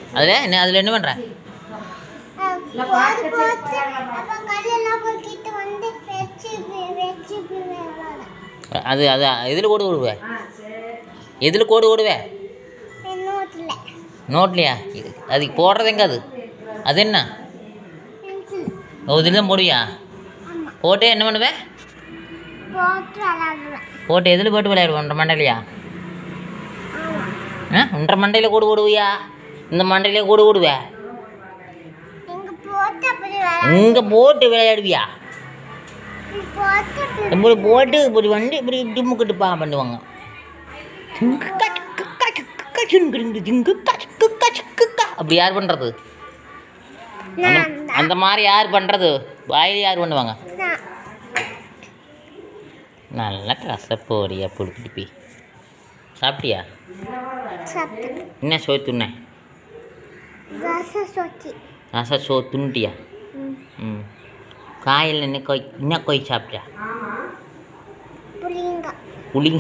அதில் என்ன அதில் என்ன பண்ணுற போட்டு போட்டு அப்போ கல்லெல்லாம் பொறுக்கிட்டு வந்து வச்சு வச்சு விளையாட அது அது எதில் கோடு ஓடுவே எதில் கோடு ஓடுவே நோட்டில் நோட்லையா இது அதுக்கு போடுறது எங்க அது அது என்ன பென்சில் ஓ இதில் தான் போடுவியா ஆமாம் போட்டு என்ன பண்ணுவேன் போட்டு விளையாடுவேன் போட்டு எதில் போட்டு விளையாடுவோம் ஒன்றரை மண்டையிலையா ஆமாம் ஆ ஒன்றரை மண்டையில் கோடு ஓடுவியா இந்த மண்டையிலே கோடு ஓடுவே இங்கே போட்டு அப்படி விளையாடு இங்கே போட்டு விளையாடுவியா போட்டு அப்படி இப்படி போட்டு இப்படி வண்டி இப்படி டிம்முக்கிட்டு பா பண்ணுவாங்க அப்படி யார் பண்ணுறது நான் அந்த மாதிரி யார் பண்ணுறது வாயில் யார் பண்ணுவாங்க நான் நல்லா ரசப்போடியா புடுக்கிட்டு சாப்பிட்டியா சாப்பிட்டேன் என்ன சோறு துண்ணேன் ரசம் சொச்சி ரச சோறு துண்ணிட்டியா ம் ம் காயில் என்ன கொய் என்ன கொய் சாப்பிட்டியா புளிங்க புளிங்க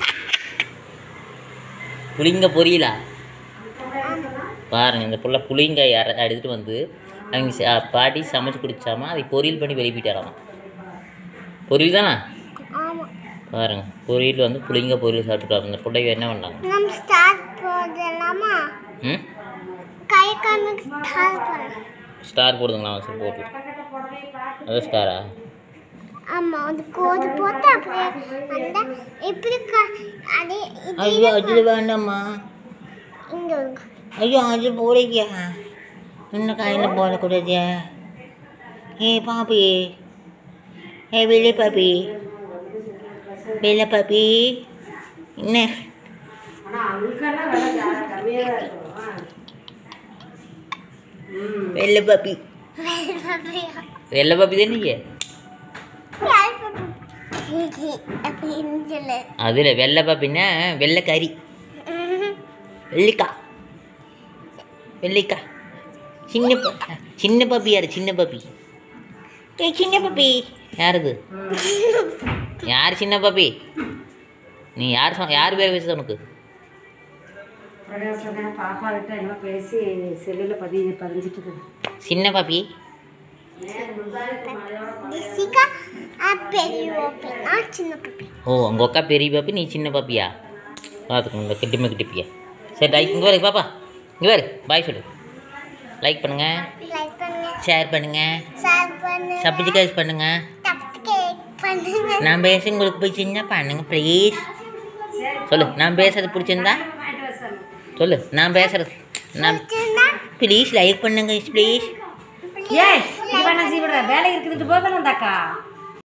புளிங்க பொரியலா பாருங்க இந்த புள்ள புளிங்காய் அரை எடுத்துகிட்டு வந்து அவங்க ச- பாட்டி சமைச்சு குடிச்சாமா அதை பொரியல் பண்ணி வெளிப்பிட்டாராமா பொரியல் தானே ஆமாம் பாருங்க பொரியல் வந்து புளிங்க பொரியல் சாப்பிட்டுட்டு இந்த பிள்ளைங்க என்ன பண்ணாங்க நம்ம ஸ்டார்ட் போடலாமா ம் கை கண்ணுக்கு ஸ்டார்ட் பண்ணலாம் ஸ்டார் போடுதுங்களா சரி போட்டு அது ஸ்டாரா ஆமாம் அது கோது போட்டு அப்படியே அந்த இப்படி க அதே ஐயோ அது வேண்டாம்மா இங்கே ஐயோ அது போடுங்க இன்னும் காயில் போடக்கூடாது ஏ பாப்பி ஏ வெள்ளை பாப்பி வெள்ளை பாப்பி என்ன வெள்ளை பாப்பி வெள்ளை பாப்பி தானே அப்படின்னு சொல்லு அதில் வெள்ளை பாப்பின்னா வெள்ளை கறி வெள்ளிக்கா வெள்ளிக்கா சின்ன ப- சின்ன பாப்பி யார் சின்ன பாப்பி ஏய் சின்ன பாப்பி யாருது யார் சின்ன பாப்பி நீ யார் சொ யார் பேர் பேசுது உனக்கு பிரகாசன பாப்பா கிட்ட என்ன பேசி செல்லில் பதி பதிஞ்சிட்டு இருக்குது சின்ன பாப்பி ஜெசிகா பெரிய ஓப்பி நான் சின்ன பப்பி ஓ உங்கள் அக்கா பெரிய பாப்பி நீ சின்ன பாப்பியா பார்த்துக்கோங்க இந்த கிட்டிமே கிட்டிப்பியா சரி லைக் இங்கே பாரு பாப்பா இங்கே பாரு பாய் சொல்லு லைக் பண்ணுங்கள் லைக் பண்ணுங்க ஷேர் பண்ணுங்கள் ஷேர் பண்ணுங்க சப்ஸ்கிரைப் பண்ணுங்கள் சப்ஸ்கிரைப் பண்ணுங்க நான் பேச உங்களுக்கு பிடிச்சிருந்தா பண்ணுங்க ப்ளீஸ் சொல்லு நான் பேசுறது பிடிச்சிருந்தா சொல்லு நான் பேசுறது நான் பிடிச்சிருந்தா ப்ளீஸ் லைக் பண்ணுங்க ப்ளீஸ் ஏய் இது பண்ண செய்விடுற வேலை இருக்குதுட்டு போகணும் தாக்கா